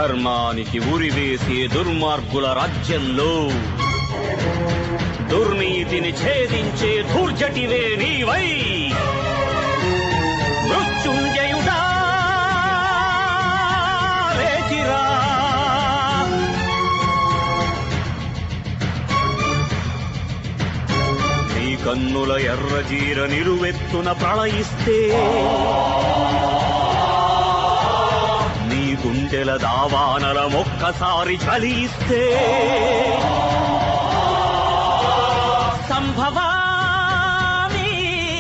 ధర్మానికి ఉరివేసే దుర్మార్గుల రాజ్యంలో దుర్నీతిని ఛేదించే ధూర్జటివే నీవై మృత్యుంజయుడా లేచిరా నీ కన్నుల ఎర్రజీర నిలువెత్తున ప్రళయిస్తే నీ గుండెల దావానల మొక్కసారి చలిస్తే సంభవామి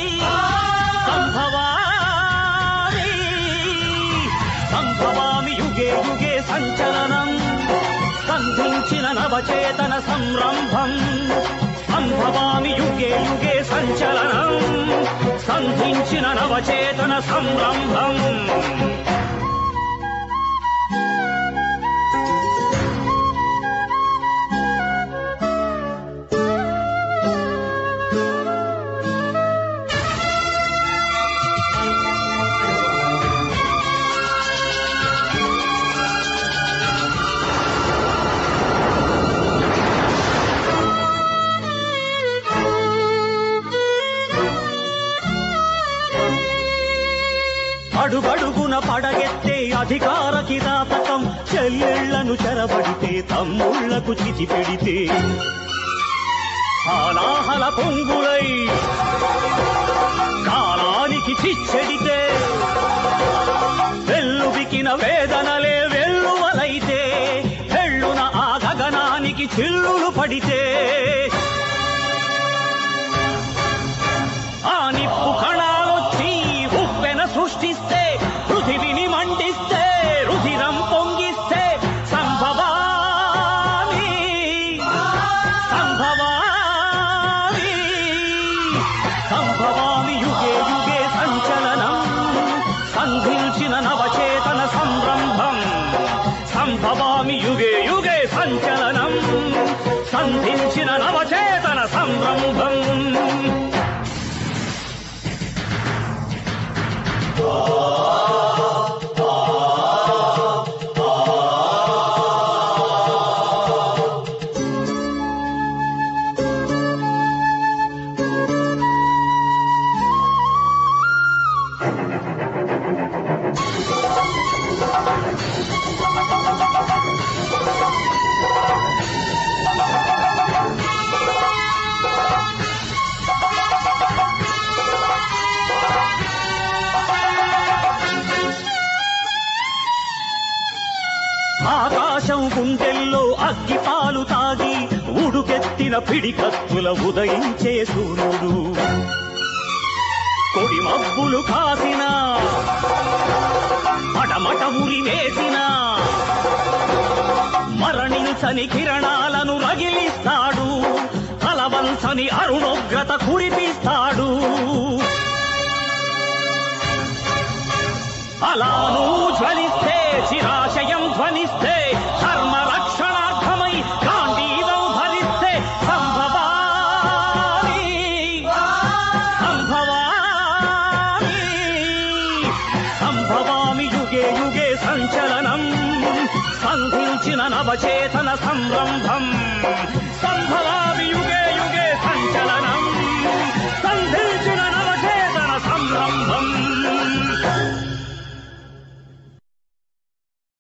సంభవామి సంభవామి యుగే యుగే సంచలనం సంధించిన నవచేతన సంరంభం సంభవామి యుగే యుగే సంచలనం సంధించిన నవచేతన సంరంభం అడుగడుగున పడగెత్తే అధికార కిరాతకం చెల్లెళ్లను చెరబడితే తమ్ముళ్లకు చిచి పెడితే హాలాహల పొంగులై కాలానికి చిచ్చెడితే వెల్లువికిన వేదనలే వెల్లువలైతే వెళ్ళున ఆ గగనానికి చిల్లులు పడితే ఆ నిప్పు కణాలొచ్చి ఉప్పెన సృష్టిస్తే పృథివిని మండిస్తే రుధిరం పొంగిస్తే సంభవామి సంభవామి సంభవామి యుగే యుగే సంచలనం సంధించిన నవచేతన సంరంభం సంభవామి యుగే యుగే సంచలనం సంధించిన నవచేతన సంరంభం ఆకాశం గుండెల్లో అగ్గిపాలు తాగి ఉడుకెత్తిన పిడికత్తుల ఉదయించే సూర్యుడు కొడి మబ్బులు కాసిన మటమట ఉరి వేసిన మరణించని కిరణాలను రగిలిస్తాడు తలవంచని అరుణోగ్రత కురిపిస్తాడు అలాను జ్వలిస్తే చిరాశయం ధ్వనిస్తే ధర్మ రక్షణార్థమై గాంధీవం భరిస్తే సంభవామి సంభవామి సంభవామి యుగే యుగే సంచలనం సంధించిన నవచేతన సంరంభం